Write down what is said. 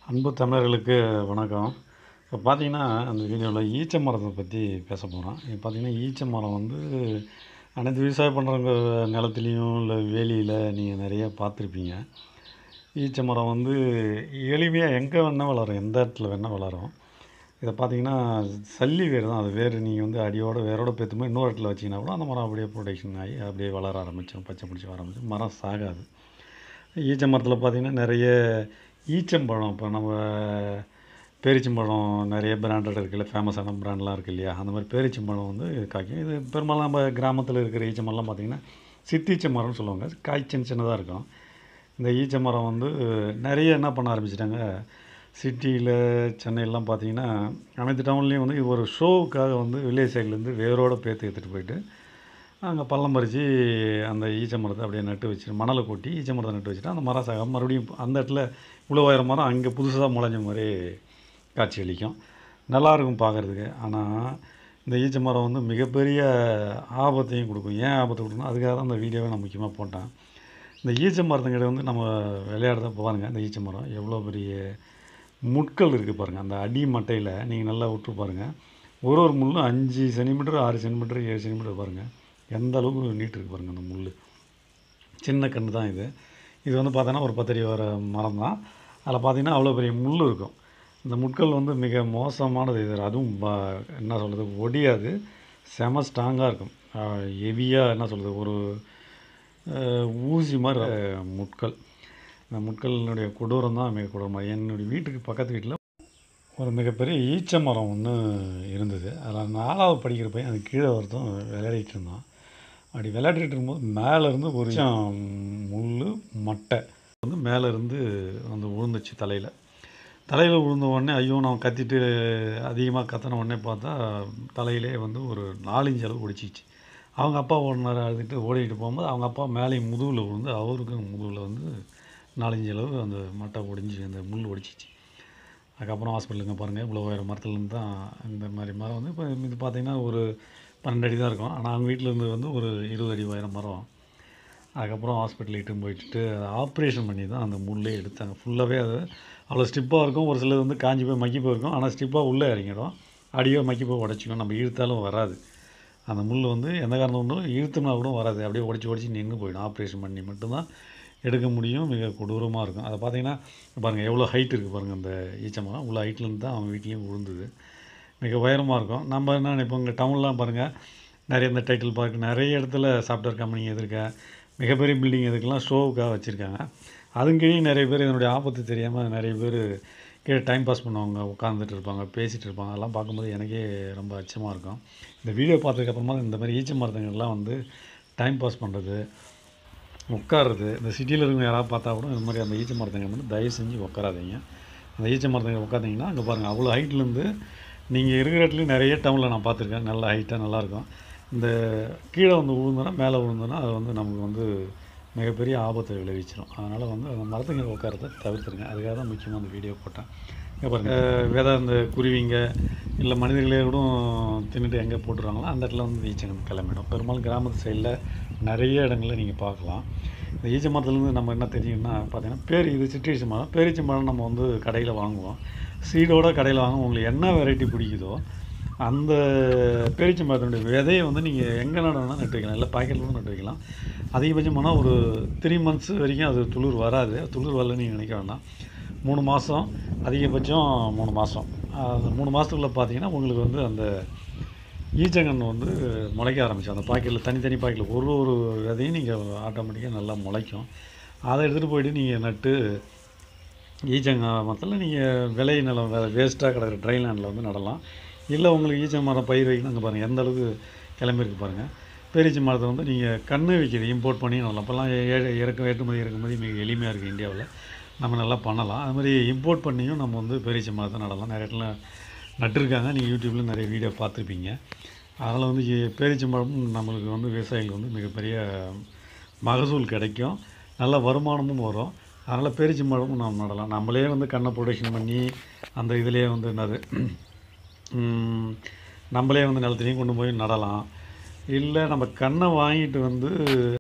அன்பு தமிழர்களுக்கு வணக்கம் இப்போ பார்த்தீங்கன்னா அந்த வீடியோவில் ஈச்ச மரத்தை பற்றி பேச போகிறோம் இப்போ பார்த்தீங்கன்னா ஈச்ச மரம் வந்து அனைத்து விவசாயம் பண்ணுறவங்க நிலத்துலையும் இல்லை வேலியில் நீங்கள் நிறைய பார்த்துருப்பீங்க ஈச்ச மரம் வந்து எளிமையாக எங்கே வேணால் வளரும் எந்த இடத்துல வேணால் வளரும் இதை பார்த்தீங்கன்னா சல்லி வேர் தான் அது வேர் நீங்கள் வந்து அடியோட வேரோட பேத்தும்போது இன்னொரு இடத்துல வச்சிங்கன்னா கூட அந்த மரம் அப்படியே ப்ரொடெக்ஷன் ஆகி அப்படியே வளர ஆரம்பிச்சிடும் பச்சை பிடிச்சி வர ஆரம்பிச்சு மரம் சாகாது ஈச்ச மரத்தில் பார்த்தீங்கன்னா நிறைய ஈச்சம்பழம் இப்போ நம்ம பேரிச்சம்பழம் நிறைய பிராண்டட் இருக்குல்ல ஃபேமஸான பிராண்ட்லாம் இருக்கு இல்லையா அந்த மாதிரி பேரிச்சம்பழம் வந்து காய்க்கும் இது பெரும்பாலும் நம்ம கிராமத்தில் இருக்கிற ஈச்ச மரம்லாம் பார்த்திங்கன்னா சித்தீச்ச மரம்னு சொல்லுவாங்க காய் சின்ன சின்னதாக இருக்கும் இந்த ஈச்ச மரம் வந்து நிறைய என்ன பண்ண ஆரம்பிச்சிட்டாங்க சிட்டியில் சென்னையிலாம் பார்த்தீங்கன்னா அனைத்து டவுன்லேயும் வந்து இது ஒரு ஷோவுக்காக வந்து வில்லேஜ் சைட்லேருந்து வேரோட பேத்து எடுத்துகிட்டு போயிட்டு அங்கே பள்ளம் பறித்து அந்த ஈச்ச மரத்தை அப்படியே நட்டு வச்சு மணலை கொட்டி ஈச்ச மரத்தை நட்டு வச்சுட்டு அந்த மரம் சாக மறுபடியும் அந்த இடத்துல இவ்வளோ உயரம் மரம் அங்கே புதுசாக முளைஞ்ச மாதிரி காட்சி அளிக்கும் நல்லாயிருக்கும் பார்க்குறதுக்கு ஆனால் இந்த ஈச்ச மரம் வந்து மிகப்பெரிய ஆபத்தையும் கொடுக்கும் ஏன் ஆபத்து கொடுக்கணும் அதுக்காக தான் இந்த வீடியோவை நான் முக்கியமாக போட்டேன் இந்த ஈச்ச மரத்துங்கிட்ட வந்து நம்ம விளையாடுறத பாருங்கள் இந்த ஈச்ச மரம் எவ்வளோ பெரிய முட்கள் இருக்குது பாருங்கள் அந்த அடி மட்டையில் நீங்கள் நல்லா விட்டு பாருங்கள் ஒரு ஒரு முள்ளும் அஞ்சு சென்டிமீட்டர் ஆறு சென்டிமீட்டர் ஏழு சென்டிமீட்டர் பாருங்கள் எந்த அளவுக்கு நீட்டு இருக்குது பாருங்கள் அந்த முள் சின்ன கன்று தான் இது இது வந்து பார்த்தோன்னா ஒரு பத்தடி வர மரம் தான் அதில் பார்த்தீங்கன்னா அவ்வளோ பெரிய முள் இருக்கும் இந்த முட்கள் வந்து மிக மோசமானது இது அதுவும் ப- என்ன சொல்கிறது ஒடியாது செம ஸ்ட்ராங்காக இருக்கும் ஹெவியாக என்ன சொல்கிறது ஒரு அஹ், ஊசி மாதிரி அஹ், முட்கள் இந்த முட்களினுடைய கொடூரம் தான் மிக கொடூரமாக என்னுடைய வீட்டுக்கு பக்கத்து வீட்டில் ஒரு மிகப்பெரிய ஈச்ச மரம் ஒன்று இருந்தது அதில் நாலாவது படிக்கிற பையன் அது கீழே ஒருத்தன் விளையாடிட்டு இருந்தான் அப்படி விளையாடிட்டு இருக்கும்போது மேலேருந்து ஒரு ஈச்சம் முள் மட்டை வந்து மேலேருந்து வந்து விழுந்துச்சு தலையில் தலையில் விழுந்த உடனே ஐயோ நான் கத்திட்டு அதிகமாக கத்தின உடனே பார்த்தா தலையிலே வந்து ஒரு நாலஞ்சு அளவு ஒடிச்சிச்சு அவங்க அப்பா ஓடினார் அழுதுட்டு ஓடிட்டு போகும்போது அவங்க அப்பா மேலேயும் முதுகில் விழுந்து அவருக்கு முதுகில் வந்து நாலஞ்சு அளவு அந்த மட்டை ஒடிஞ்சு அந்த முள் ஒடிச்சிச்சு அதுக்கப்புறம் ஹாஸ்பிட்டலுங்க பாருங்கள் இவ்வளோ உயரம் மரத்துலேருந்து தான் இந்த மாதிரி மரம் வந்து இப்போ இது பார்த்தீங்கன்னா ஒரு பன்னெண்டு அடி தான் இருக்கும் ஆனால் அவங்க வீட்டில் இருந்து வந்து ஒரு இருபது அடி உயரம் மரம் அதுக்கப்புறம் ஹாஸ்பிட்டல் இட்டுன்னு போயிட்டு ஆப்ரேஷன் பண்ணி தான் அந்த முள்ளே எடுத்தாங்க ஃபுல்லாகவே அது அவ்வளோ ஸ்டிப்பாக இருக்கும் ஒரு சிலது வந்து காஞ்சி போய் மக்கி போயிருக்கும் ஆனால் ஸ்டிப்பாக உள்ளே இறங்கிடும் அடியோ மக்கி போய் உடச்சிக்கும் நம்ம இழுத்தாலும் வராது அந்த முள் வந்து எந்த காரணம் ஒன்றும் இழுத்தோம்னா கூட வராது அப்படியே உடச்சி உடச்சி நின்று போயிடும் ஆப்ரேஷன் பண்ணி மட்டும்தான் எடுக்க முடியும் மிக கொடூரமாக இருக்கும் அதை பார்த்தீங்கன்னா பாருங்கள் எவ்வளோ ஹைட் இருக்குது பாருங்கள் அந்த ஈச்ச மரம் இவ்வளோ ஹைட்லேருந்து தான் அவன் வீட்லேயும் விழுந்தது மிக உயரமாக இருக்கும் நம்ம என்ன நினைப்போம் இங்கே டவுன்லாம் பாருங்கள் நிறைய இந்த டைட்டில் பார்க் நிறைய இடத்துல சாஃப்ட்வேர் கம்பெனி எதிர்க்க மிகப்பெரிய பில்டிங் எதுக்கெல்லாம் ஷோவுக்காக வச்சுருக்காங்க அதுங்கேயும் நிறைய பேர் இதனுடைய ஆபத்து தெரியாமல் நிறைய பேர் கீழே டைம் பாஸ் பண்ணுவாங்க உட்காந்துட்டு இருப்பாங்க பேசிகிட்டு இருப்பாங்க அதெல்லாம் பார்க்கும்போது எனக்கே ரொம்ப அச்சமாக இருக்கும் இந்த வீடியோ பார்த்ததுக்கப்புறமா இந்த மாதிரி ஈச்ச மரத்துங்கள்லாம் வந்து டைம் பாஸ் பண்ணுறது உட்காருறது இந்த சிட்டியில் இருக்கவங்க யாராவது பார்த்தா கூட இந்த மாதிரி அந்த ஈச்ச மரத்துங்க வந்து தயவு செஞ்சு உட்காராதீங்க அந்த ஈச்ச மரத்துங்க உட்காந்தீங்கன்னா அங்கே பாருங்கள் அவ்வளோ ஹைட்லேருந்து நீங்கள் இருக்கிற இடத்துலையும் நிறைய டவுனில் நான் பார்த்துருக்கேன் நல்ல ஹைட்டாக நல்லாயிருக்கும் இந்த கீழே வந்து விழுந்தோன்னா மேலே விழுந்தோன்னா அது வந்து நமக்கு வந்து மிகப்பெரிய ஆபத்தை விளைவிச்சிடும் அதனால் வந்து அந்த மரத்துங்க உட்காரத்தை தவிர்த்துருங்க அதுக்காக தான் முக்கியமாக அந்த வீடியோ போட்டேன் இங்கே பாருங்கள் விதை அந்த குருவிங்க இல்லை மனிதர்களே கூட தின்னுட்டு எங்கே போட்டுருவாங்களோ அந்த இடத்துல வந்து ஈச்சங்க கிளம்பிடும் பெரும்பாலும் கிராமத்து சைடில் நிறைய இடங்களில் நீங்கள் பார்க்கலாம் இந்த ஈச்ச மரத்துலேருந்து நம்ம என்ன தெரியும்னா பார்த்தீங்கன்னா பேர் இது சிற்றீச்ச மரம் பேரிச்ச மரம் நம்ம வந்து கடையில் வாங்குவோம் சீடோட கடையில் வாங்குவோம் உங்களுக்கு என்ன வெரைட்டி பிடிக்குதோ அந்த பேரிச்ச மரத்தினுடைய விதையை வந்து நீங்கள் எங்கே நடனா நட்டு வைக்கலாம் இல்லை பாக்கெட்டில் கூட நட்டு வைக்கலாம் அதிகபட்சமான ஒரு த்ரீ மந்த்ஸ் வரைக்கும் அது துளிர் வராது துளிர் வரலன்னு நீங்கள் நினைக்க வேண்டாம் மூணு மாதம் அதிகபட்சம் மூணு மாதம் அந்த மூணு மாதத்துக்குள்ளே பார்த்தீங்கன்னா உங்களுக்கு வந்து அந்த ஈச்சங்கன்று வந்து முளைக்க ஆரம்பிச்சு அந்த பாக்கெட்டில் தனித்தனி பாக்கெட்டில் ஒரு ஒரு விதையும் நீங்கள் ஆட்டோமேட்டிக்காக நல்லா முளைக்கும் அதை எடுத்துகிட்டு போயிட்டு நீங்கள் நட்டு ஈச்சங்க மரத்தில் நீங்கள் விளை நிலம் வேறு வேஸ்ட்டாக கிடக்கிற ட்ரை லேண்டில் வந்து நடலாம் இல்லை உங்களுக்கு ஈச்ச மரம் பயிர் வைக்கணும் அங்கே பாருங்கள் எந்த அளவுக்கு கிளம்பியிருக்கு பாருங்கள் பேரிச்ச மரத்தை வந்து நீங்கள் கன்று வைக்கிறது இம்போர்ட் பண்ணி நடலாம் அப்போல்லாம் ஏ- இறக்கு ஏற்றுமதி இறக்குமதி மிக எளிமையாக இருக்குது இந்தியாவில் நம்ம நல்லா பண்ணலாம் அது மாதிரி இம்போர்ட் பண்ணியும் நம்ம வந்து பேரிச்ச மரத்தை நடலாம் நிறைய இடத்துல நட்டிருக்காங்க நீங்கள் யூடியூப்பில் நிறைய வீடியோ பார்த்துருப்பீங்க அதனால் வந்து இ- பேரிச்சம்பழமும் நம்மளுக்கு வந்து விவசாயிகளுக்கு வந்து மிகப்பெரிய மகசூல் கிடைக்கும் நல்ல வருமானமும் வரும் அதனால் பேரிச்சம்பழமும் நாம் நடலாம் நம்மளே வந்து கண்ணை ப்ரொடக்ஷன் பண்ணி அந்த இதிலே வந்து என்னது ம், நம்மளே வந்து நிலத்துலையும் கொண்டு போய் நடலாம் இல்லை நம்ம கண்ணை வாங்கிட்டு வந்து